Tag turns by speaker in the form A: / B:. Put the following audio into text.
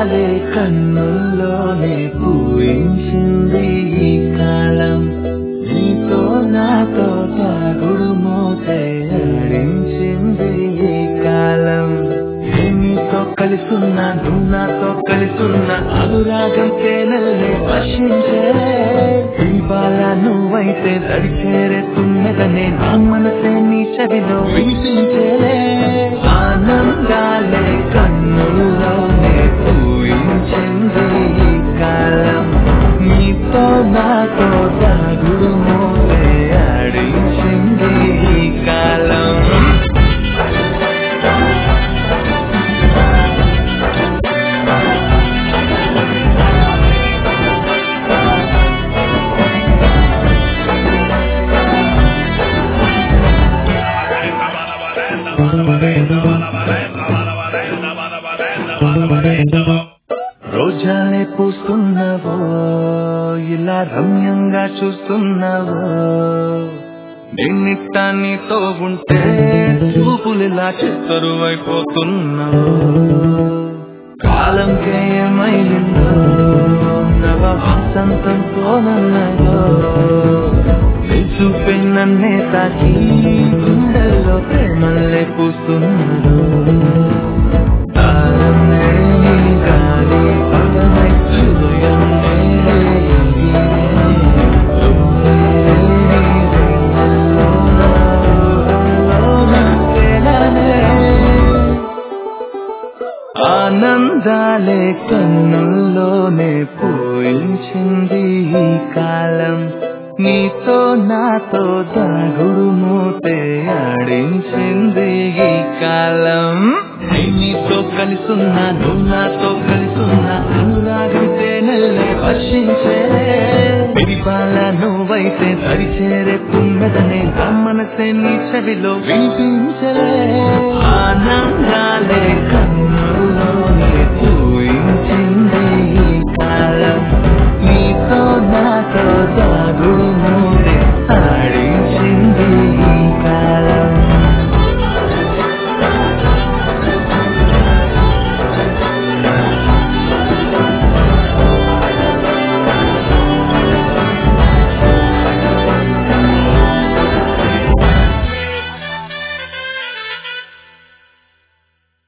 A: ఆనందాలే కన్నుల్లోనే పూయించింది ఈ కాలం నీతో నాతో తాగుడు మోతే ఆడించింది ఈ కాలం నీతో కలిసున్నా నువ్వు నాతో కలిసున్నా అనురాగం తేనెల్ని వర్షించే దీపాల నువ్వైతే దడిచేరే తుమ్మెదనే నా మనసే నీ చెవిలో వినిపించేలే ఆనందాలే కన్నుల్లోనే పూయించింది ఈ కాలం నీతో నాతో దాగుడు మోలే ఆడించింది ఈ కాలం రోజాలే పూస్తున్నావో ఇలా రమ్యంగా చూస్తున్నావో నిన్నిట్ట నీతో ఉంటే చూపులిలా చిత్తరు అయిపోతున్నావు కాలంకే ఏమైందో నవ వసంతంతో నన్నదో చూపే నన్నే తాకి గుండెల్లో ప్రేమల్లే పూస్తున్నాడు తాళమే నీ గాలి పదమై హృదయమే నీదే. లోలే నీ వెన్నెల్లోన తేలనే. ఆనందాలే కన్నుల్లోనే పోయించింది ఈ కాలం నీతో నాతో దాగుడు మూతే ఆడించింది ఈ కాలం నేను నీతో కలిసున్నా నువ్వు నాతో కలిసున్నా అనురాగం తేనెల్లే వర్షించే పిడిపాల నువ్వైతే సరిచేరే తుమ్మెదనే నా మనసే నీ చెవిలో వినిపించలే ఆనందాలే